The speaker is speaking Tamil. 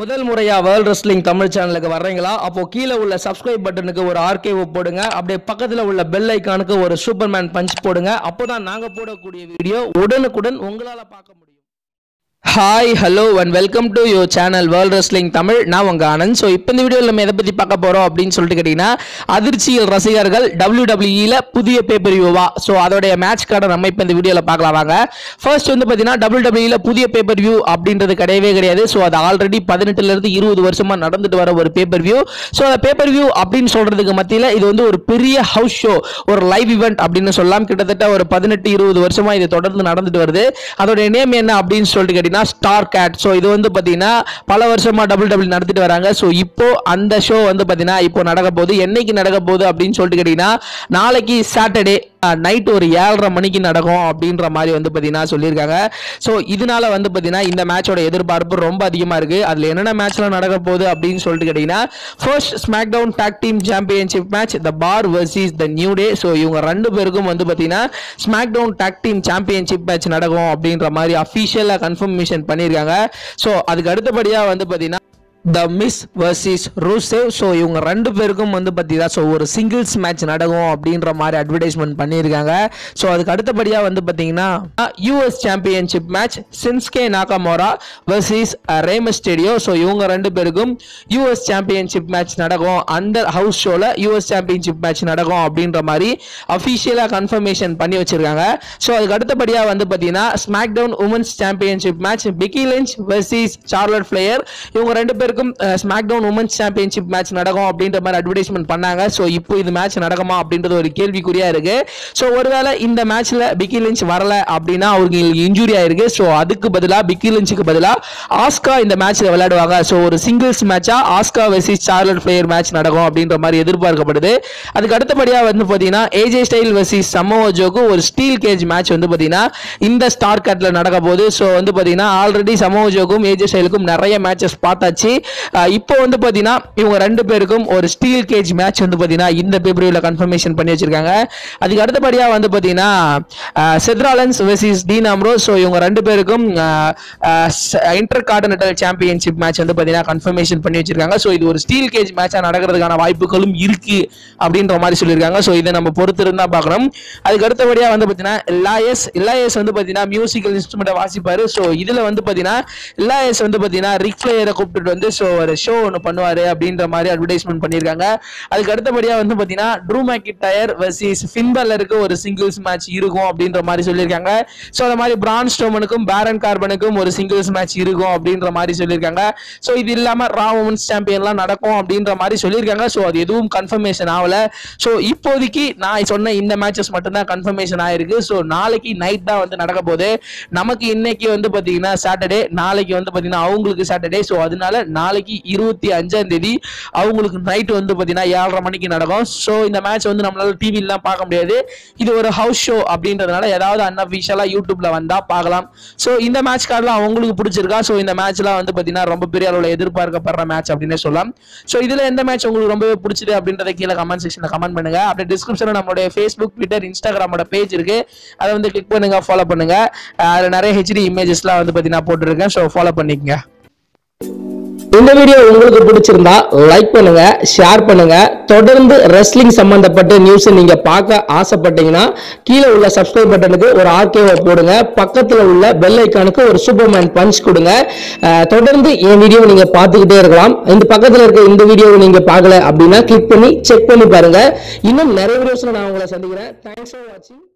முதல் முறையா வேர்ல்ட் ரெஸ்லிங் தமிழ் சேனலுக்கு வர்றீங்களா அப்போ கீழே உள்ள சப்ஸ்கிரைப் பட்டனுக்கு ஒரு ஆர்கேவ் போடுங்க அப்படியே பக்கத்துல உள்ள பெல் ஐக்கானுக்கு ஒரு சூப்பர்மேன் பஞ்ச் போடுங்க அப்போதான் நாங்க போடக்கூடிய வீடியோ உடனுக்குடன் உங்களால பார்க்க முடியும் hi hello and welcome to your channel world wrestling Tamil நான் உங்க ஆனந்த் ஸோ இப்போ இந்த வீடியோவில் நம்ம எதை பற்றி பார்க்க போகிறோம் அப்படின்னு சொல்லிட்டு கேட்டிங்கன்னா அதிர்ச்சியில் ரசிகர்கள் டபிள்யூ டபிள்யூஇல புதிய பேப்பர் வியூவா ஸோ அதோடைய மேட்ச் கார்டை நம்ம இப்போ இந்த வீடியோவில் பார்க்கலாம் வாங்க ஃபர்ஸ்ட் வந்து பார்த்தீங்கன்னா டபிள்யூ டபிள்யூல புதிய பேப்பர் வியூ அப்படின்றது கிடையவே கிடையாது ஸோ அது ஆல்ரெடி பதினெட்டுலேருந்து இருபது வருஷமாக நடந்துட்டு வர ஒரு பேப்பர் வியூ ஸோ அந்த பேப்பர் வியூ அப்படின்னு சொல்கிறதுக்கு மத்தியில் இது வந்து ஒரு பெரிய ஹவுஸ் ஷோ ஒரு லைவ் இவெண்ட் அப்படின்னு சொல்லலாம் கிட்டத்தட்ட ஒரு பதினெட்டு இருபது வருஷமாக இது தொடர்ந்து நடந்துட்டு வருது அதோடைய நேம் என்ன அப்படின்னு சொல்லிட்டு கேட்டிங்கன்னா ஸ்டார் கேட் ஸோ இது வந்து பார்த்தீங்கன்னா பல வருஷமா டபுள் டபுள் நடத்திட்டு வராங்க ஸோ இப்போ அந்த ஷோ வந்து பார்த்தீங்கன்னா இப்போ நடக்க போகுது என்னைக்கு நடக்க போகுது அப்படின்னு சொல்லிட்டு கேட்டிங்கன்னா நாளைக்கு சாட்டர்டே நைட் ஒரு ஏழரை மணிக்கு நடக்கும் அப்படின்ற மாதிரி வந்து பார்த்தீங்கன்னா சொல்லியிருக்காங்க ஸோ இதனால வந்து பார்த்தீங்கன்னா இந்த மேட்சோட எதிர்பார்ப்பு ரொம்ப அதிகமாக இருக்கு அதில் என்னென்ன மேட்ச்லாம் நடக்க போகுது அப்படின்னு சொல்லிட்டு கேட்டிங்கன்னா first SmackDown tag team championship match the Bar versus the New Day so இவங்க ரெண்டு பேருக்கும் வந்து பார்த்தீங்கன்னா SmackDown tag team championship match நடக்கும் அப்படின்ற மாதிரி அஃபிஷியலாக கன்ஃபர்மேஷன் பண்ணியிருக்காங்க ஸோ அதுக்கு அடுத்தபடியாக வந்து பார்த்தீங்கன்னா the Miz versus Rusev so இவங்க ரெண்டு பேருக்கும் வந்து பார்த்தீங்கன்னா ஸோ ஒரு சிங்கிள்ஸ் மேட்ச் நடக்கும் அப்படின்ற மாதிரி அட்வர்டைஸ்மெண்ட் பண்ணியிருக்காங்க ஸோ அதுக்கு அடுத்தபடியாக வந்து பார்த்தீங்கன்னா US championship match Shinsuke Nakamura versus ரேமஸ் ஸ்டேடியோ ஸோ இவங்க ரெண்டு பேருக்கும் யூஎஸ் சாம்பியன்ஷிப் மேட்ச் நடக்கும் அந்த ஹவுஸ் ஷோவில் யூஎஸ் சாம்பியன்ஷிப் மேட்ச் நடக்கும் அப்படின்ற மாதிரி அஃபிஷியலாக கன்ஃபர்மேஷன் பண்ணி வச்சிருக்காங்க ஸோ அதுக்கு அடுத்தபடியாக வந்து பார்த்தீங்கன்னா SmackDown women's championship match Becky Lynch versus Charlotte Flair இவங்க ரெண்டு பேருக்கும் SmackDown women's championship match நடக்கும் அப்படின்ற மாதிரி அட்வர்டைஸ்மெண்ட் பண்ணாங்க ஸோ இப்போ இது மேட்ச் நடக்குமா அப்படின்றது ஒரு கேள்விக்குறியா இருக்கு ஸோ ஒருவேளை இந்த மேட்ச்ல பிக்கி லிஞ்ச் வரல அப்படின்னா அவருக்கு இன்ஜுரி ஆயிருக்கு ஸோ அதுக்கு பதிலாக பிக்கி லிஞ்சுக்கு பதிலாக ஆஸ்கா இந்த மேட்ச்ல விளையாடுவாங்க ஸோ ஒரு சிங்கிள்ஸ் மேட்சா Asuka versus Charlotte Flair match நடக்கும் அப்படின்ற மாதிரி எதிர்பார்க்கப்படுது அதுக்கு அடுத்தபடியாக வந்து பார்த்தீங்கன்னா ஏஜே ஸ்டைல் வெர்சஸ் சமோஜோக்கு ஒரு ஸ்டீல் கேஜ் மேட்ச் வந்து பார்த்தீங்கன்னா இந்த ஸ்டார் கட்ல நடக்க போகுது ஸோ வந்து பார்த்தீங்கன்னா ஆல்ரெடி சமோஜோக்கும் ஏஜே ஸ்டைலுக்கும் நிறைய மேட்சஸ் பார்த்தாச்சு அஹ் இப்போ வந்து பார்த்தீங்கன்னா இவங்க ரெண்டு பேருக்கும் ஒரு ஸ்டீல் கேஜ் மேட்ச் வந்து பார்த்தீங்கன்னா இந்த பேப்பரியில் கன்ஃபர்மேஷன் பண்ணி வச்சிருக்காங்க அதுக்கு அடுத்தபடியாக வந்து பார்த்தீங்கன்னா Seth Rollins versus Dean Ambrose so இவங்க ரெண்டு பேருக்கும் இன்டர் கார்டினேட்டல் சாம்பியன்ஷிப் மேட்ச் வந்து பார்த்தீங்கன்னா கன்ஃபர்மேஷன் பண்ணி வச்சிருக்காங்க ஸோ இது ஒரு ஸ்டீல் கேஜ் மேட்சாக நடக்கிறதுக்கான வாய்ப்புகளும் இருக்கு அப்படின்ற மாதிரி சொல்லியிருக்காங்க ஸோ இதை நம்ம பொறுத்து இருந்தா பார்க்கணும் அதுக்கு அடுத்தபடியாக வந்து பார்த்தீங்கன்னா இல்லாயஸ் இல்லாயஸ் வந்து பார்த்தீங்கன்னா மியூசிக்கல் இன்ஸ்ட்ருமெண்ட்டை வாசிப்பாரு ஸோ இதில் வந்து பார்த்தீங்கன்னா இல்லாயஸ் வந்து பார்த்தீங்கன்னா ரிக் ஃபிளேயரை கூப்பிட்டுட்டு வந்து ஸோ ஒரு ஷோ ஒன்று பண்ணுவார் அப்படின்ற மாதிரி அட்வர்டைஸ்மெண்ட் பண்ணியிருக்காங்க அதுக்கு அடுத்தபடியாக வந்து பார்த்தீங்கன்னா ட்ரூ மேக்கி டயர் வர்சஸ் ஃபின்பல்லருக்கு ஒரு சிங்கிள்ஸ் மேட்ச் இருக்கும் அப்படின்ற மாதிரி சொல்லியிருக்காங்க ஸோ அந்த மாதிரி பிரான் ஸ்டோமனுக்கும் பேரன் கார்பனுக்கும் ஒரு சிங்கிள்ஸ் மேட்ச் இருக்கும் அப்படின்ற மாதிரி சொல்லியிருக்காங்க ஸோ இது இல்லாமல் ரா உமன்ஸ் சாம்பியன்லாம் நடக்கும் அப்படின்ற மாதிரி சொல்லியிருக்காங்க ஸோ அது எதுவும் கன்ஃபர்மேஷன் ஆகல ஸோ இப்போதைக்கு நான் சொன்ன இந்த மேட்சஸ் மட்டும்தான் கன்ஃபர்மேஷன் ஆயிருக்கு ஸோ நாளைக்கு நைட் தான் வந்து நடக்க போகுது நமக்கு இன்னைக்கு வந்து பார்த்தீங்கன்னா சாட்டர்டே நாளைக்கு வந்து பார்த்தீங்கன்னா அவங்களுக்கு சாட்டர்டே ஸோ அதனால நாளைக்கு இருபத்தி அஞ்சாம் தேதி அவங்களுக்கு நைட் வந்து பார்த்தீங்கன்னா ஏழரை மணிக்கு நடக்கும் ஸோ இந்த மேட்ச் வந்து நம்மளால டிவிலாம் பார்க்க முடியாது இது ஒரு ஹவுஸ் ஷோ அப்படின்றதுனால ஏதாவது அன்அஃபிஷியலாக யூடியூப்ல வந்தா பார்க்கலாம் ஸோ இந்த மேட்ச் கார்டெலாம் அவங்களுக்கு பிடிச்சிருக்கா ஸோ இந்த மேட்ச்லாம் வந்து பார்த்தீங்கன்னா ரொம்ப பெரிய அளவில் எதிர்பார்க்கப்படுற மேட்ச் அப்படின்னே சொல்லலாம் ஸோ இதில் எந்த மேட்ச் உங்களுக்கு ரொம்பவே பிடிச்சது அப்படின்றத கீழே கமெண்ட் செக்ஷனில் கமெண்ட் பண்ணுங்க அப்படியே டிஸ்கிரிப்ஷனில் நம்மளுடைய ஃபேஸ்புக் ட்விட்டர் இன்ஸ்டாகிராமோட பேஜ் இருக்கு அதை வந்து கிளிக் பண்ணுங்க ஃபாலோ பண்ணுங்க அதில் நிறைய ஹெச்டி இமேஜஸ்லாம் வந்து பார்த்தீங்கன்னா போட்டுருக்கேன் ஸோ ஃபாலோ பண்ணிக்கங்க இந்த வீடியோ உங்களுக்கு பிடிச்சிருந்தா லைக் பண்ணுங்க ஷேர் பண்ணுங்க தொடர்ந்து ரெஸ்லிங் சம்பந்தப்பட்ட நியூஸ் நீங்க பார்க்க ஆசைப்பட்டீங்கன்னா கீழே உள்ள சப்ஸ்கிரைப் பட்டனுக்கு ஒரு ஆர்கேவை போடுங்க பக்கத்துல உள்ள பெல் ஐக்கானுக்கு ஒரு சூப்பர்மேன் பஞ்ச் கொடுங்க அஹ், தொடர்ந்து என் வீடியோ நீங்க பார்த்துக்கிட்டே இருக்கலாம் இந்த பக்கத்துல இருக்க இந்த வீடியோவை நீங்க பார்க்கல அப்படின்னா கிளிக் பண்ணி செக் பண்ணி பாருங்க இன்னும் நிறைய வீடியோஸ்ல நான் உங்களை சந்திக்கிறேன் தேங்க்ஸ் ஃபார் வாட்சிங்